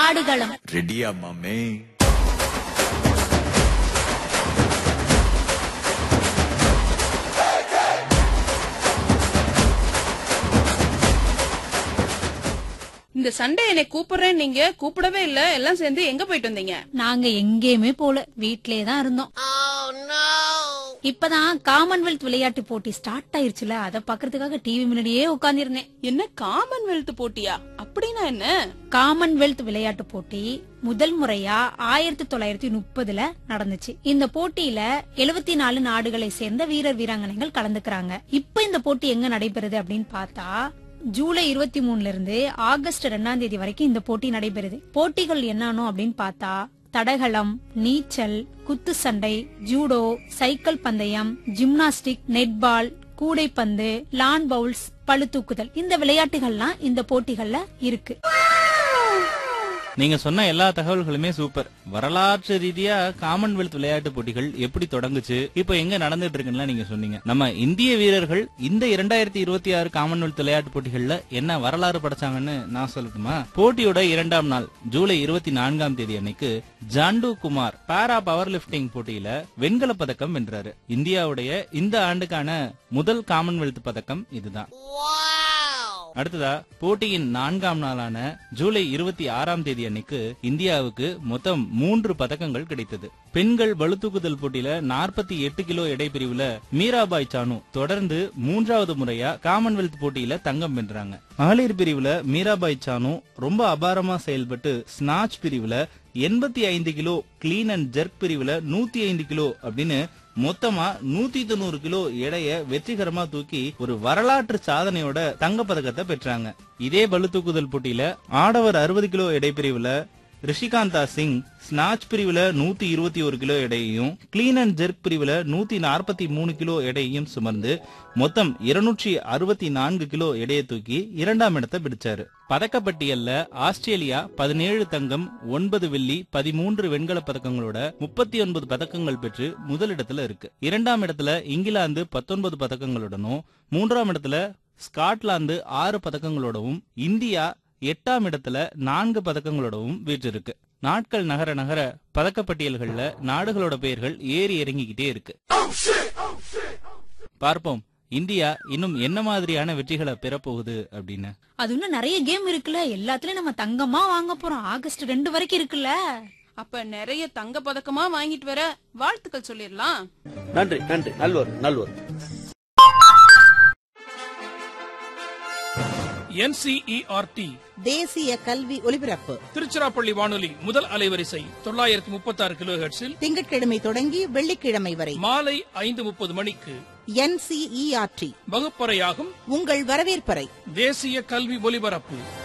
ஆடுகளம் ரெடியா மாமே இந்த சண்டே என்னை கூப்பிடுறேன் நீங்க கூப்பிடவே இல்ல எல்லாம் சேர்ந்து எங்க போயிட்டு வந்தீங்க நாங்க எங்கேயுமே போல வீட்லயே தான் இருந்தோம் இப்பதான் காமன்வெல்த் விளையாட்டு போட்டி ஸ்டார்ட் ஆயிருச்சுல அத பாக்குறதுக்காக டிவி முன்னாடியே உட்கார்ந்திருந்தேன் என்ன காமன்வெல்த் போட்டியா அப்படின்னா என்ன காமன்வெல்த் விளையாட்டு போட்டி முதல் முறையா ஆயிரத்தி தொள்ளாயிரத்தி முப்பதுல நடந்துச்சு இந்த போட்டியில எழுபத்தி நாலு நாடுகளை சேர்ந்த வீரர் வீராங்கனைகள் கலந்துக்கிறாங்க இப்ப இந்த போட்டி எங்க நடைபெறுது அப்படின்னு பார்த்தா ஜூலை இருபத்தி மூணுல இருந்து ஆகஸ்ட் ரெண்டாம் தேதி வரைக்கும் இந்த போட்டி நடைபெறுது போட்டிகள் என்னன்னு அப்படின்னு பார்த்தா தடகளம் நீச்சல் குத்து சண்டை ஜூடோ சைக்கிள் பந்தயம் ஜிம்னாஸ்டிக் நெட்பால் கூடைப்பந்து லான் பவுல்ஸ் பளுதூக்குதல் இந்த விளையாட்டுகள்லாம் இந்த போட்டிகள்ல இருக்கு நீங்க சொன்ன எல்லா தகவல்களுமே சூப்பர் வரலாற்று ரீதியா காமன்வெல்த் விளையாட்டு போட்டிகள் எப்படி தொடங்குச்சு இப்போ எங்க நடந்துட்டு இருக்குன்னு நீங்க சொன்னீங்க நம்ம இந்திய வீரர்கள் இந்த இரண்டாயிரத்தி இருபத்தி ஆறு காமன்வெல்த் விளையாட்டு போட்டிகள்ல என்ன வரலாறு படைச்சாங்கன்னு நான் சொல்லட்டுமா போட்டியோட இரண்டாம் நாள் ஜூலை இருபத்தி நான்காம் தேதி அன்னைக்கு Jandu Kumar para power lifting போட்டியில வெண்கல பதக்கம் வென்றாரு இந்தியாவுடைய இந்த ஆண்டுக்கான முதல் காமன்வெல்த் பதக்கம் இதுதான் அடுத்ததா போட்டியின் நான்காம் நாளான ஜூலை இருபத்தி ஆறாம் தேதி அன்னைக்கு இந்தியாவுக்கு மொத்தம் மூன்று பதக்கங்கள் கிடைத்தது பெண்கள் பளுதூக்குதல் போட்டியில நாற்பத்தி எட்டு கிலோ எடை பிரிவுல மீராபாய் சானு தொடர்ந்து மூன்றாவது முறையா காமன்வெல்த் போட்டியில தங்கம் வென்றாங்க மகளிர் பிரிவுல மீராபாய் சானு ரொம்ப அபாரமா செயல்பட்டு ஸ்னாச் பிரிவுல எண்பத்தி ஐந்து கிலோ கிளீன் அண்ட் ஜெர்க் பிரிவுல நூத்தி ஐந்து கிலோ அப்படின்னு மொத்தமா நூத்தி தொண்ணூறு கிலோ எடைய வெற்றிகரமா தூக்கி ஒரு வரலாற்று சாதனையோட தங்க பதக்கத்தை பெற்றாங்க இதே பளுதூக்குதல் போட்டியில ஆடவர் அறுபது கிலோ எடை பிரிவுல ரிஷிகாந்தா சிங் ஸ்னாச் பிரிவுல நூத்தி இருபத்தி ஒரு கிலோ எடையையும் கிளீன் அண்ட் ஜெர்க் பிரிவுல நூத்தி நாற்பத்தி மூணு கிலோ எடையையும் சுமந்து மொத்தம் இருநூற்றி அறுபத்தி நான்கு கிலோ எடையை தூக்கி இரண்டாம் இடத்தை பிடிச்சாரு பதக்கப்பட்டியல்ல ஆஸ்திரேலியா பதினேழு தங்கம் ஒன்பது வெள்ளி பதிமூன்று வெண்கல பதக்கங்களோட முப்பத்தி ஒன்பது பதக்கங்கள் பெற்று முதலிடத்துல இருக்கு இரண்டாம் இடத்துல இங்கிலாந்து பத்தொன்பது பதக்கங்களுடனும் மூன்றாம் இடத்துல ஸ்காட்லாந்து ஆறு பதக்கங்களோடவும் இந்தியா எட்டாம் இடத்துல நான்கு பதக்கங்களோடவும் வீற்றிருக்கு நாட்கள் நகர நகர பதக்கப்பட்டியல்கள்ல நாடுகளோட பெயர்கள் ஏறி இறங்கிக்கிட்டே இருக்கு பார்ப்போம் இந்தியா இன்னும் என்ன மாதிரியான வெற்றிகளை பெறப்போகுது அப்படின்னு அது இன்னும் நிறைய கேம் இருக்குல்ல எல்லாத்துலயும் நம்ம தங்கமா வாங்க போறோம் ஆகஸ்ட் ரெண்டு வரைக்கும் இருக்குல்ல அப்ப நிறைய தங்க பதக்கமா வாங்கிட்டு வர வாழ்த்துக்கள் சொல்லிடலாம் நன்றி நன்றி நல்லோர் நல்லோர் என்சிஇஆர்டி தேசிய கல்வி ஒலிபரப்பு திருச்சிராப்பள்ளி வானொலி முதல் அலைவரிசை தொள்ளாயிரத்தி முப்பத்தி ஆறு கிலோ ஹெர்ட்ஸில் திங்கட்கிழமை தொடங்கி வெள்ளிக்கிழமை வரை மாலை ஐந்து முப்பது மணிக்கு என்சிஇஆர்டி வகுப்பறையாகும் உங்கள் வரவேற்பறை தேசிய கல்வி ஒலிபரப்பு